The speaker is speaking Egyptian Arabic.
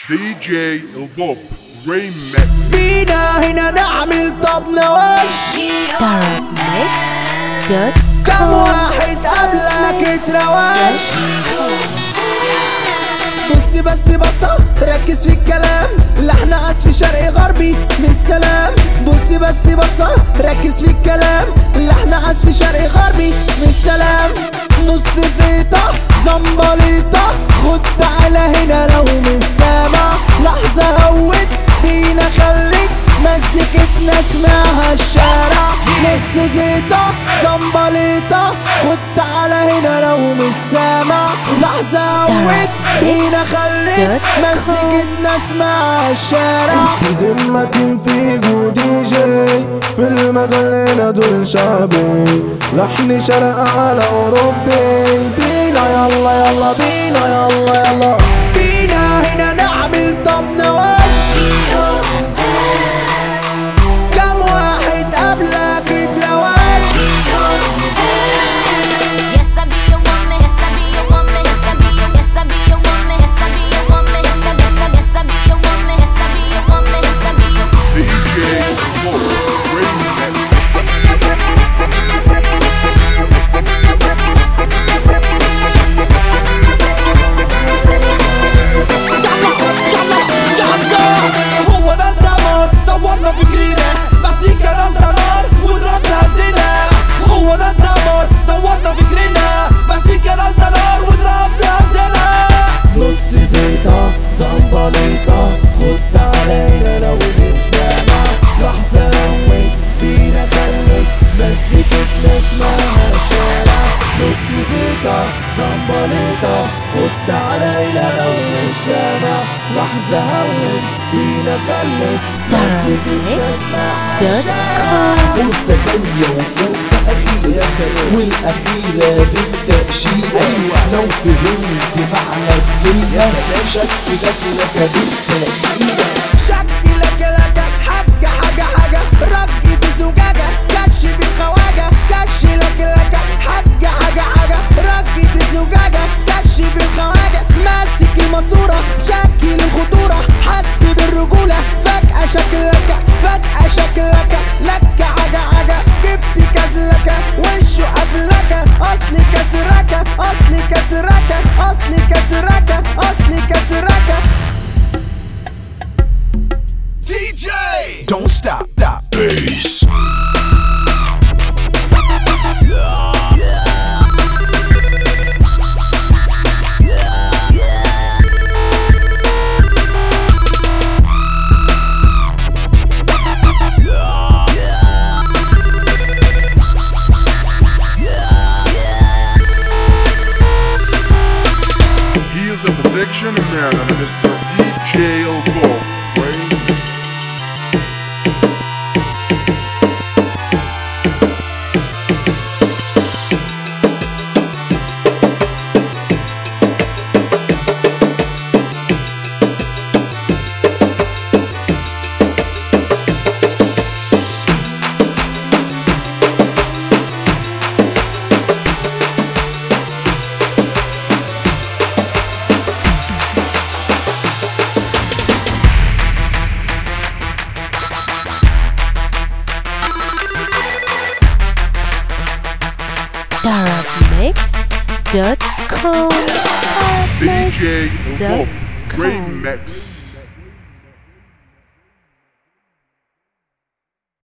دي جي البوب ريمكس بينا هنا نعمل طب نوش Darkmixed.com كم واحد قبلك اتروش بص بس بصة ركز في الكلام لحن عزف شرقي غربي بالسلام بص بس بصة ركز في الكلام لحن عزف شرقي غربي بالسلام نص زيطة زنبليطة خد تعالى هنا لو مش سامع لحظة هوت بينا خليك مزيكتنا اسمها الشارع نص زيطة زنبليطة خد تعالى هنا لو مش سامع لحظة هوت بينا خليك مزيكتنا اسمها الشارع ذمة في جودي جي في المجال هنا دول شعبي لحن شرق على أوروبي بينا يلا يلا بينا يلا يلا بينا هنا نعمل طب نوش كم واحد قبلك اتروش Yes, I be your woman. Yes, I be your woman. Yes, I be your. Yes, I be your woman. Yes, I be your woman. Yes, I. Yes, I. Yes, I be your woman. Yes, I be your woman. Yes, I be your. دي جي البوب ريمكس هو ده الدمار دورنا فكرنا مزيكا نازلة نار وضربنا هدينا هو ده الدمار دورنا فكرنا مزيكا نازلة نار وضربنا هدينا نص زيطة زنبليطة خد علينا لو بالسامع لحظة هوت بينا خليك مزيكتنا اسمها الشارع نص زيطة زنبليطة خد علينا لو بالسامع لحظة هوت بينا خليك مزيكتنا اسمها الشارع Darkmixed.com فرصة تانية وفرصة أخيرة يا سلام والأخيرة بالتأشيرة أيوة لو فهمت معنى الكلمة شكلك لك بالتأشيرة شكي لك لك حاجة حاجة حاجة رجي بزجاجة كش بالخواجة كش لك لك حاجة حاجة حاجة رجي بزجاجة كش بالخواجة ماسك الماسورة شكل الخطورة حس بالرجولة فجأة شكلك فجأة شكلك لك حاجة حاجة جبت كسلك وشه قبلك أصلي كسرك أصلي كسرك أصلي كسرك أصلي كسرك Don't stop, stop. He is a protection man and Mr. DJ البوب ريمكس Darkmixed.com دي جي البوب Darkmixed.com ريمكس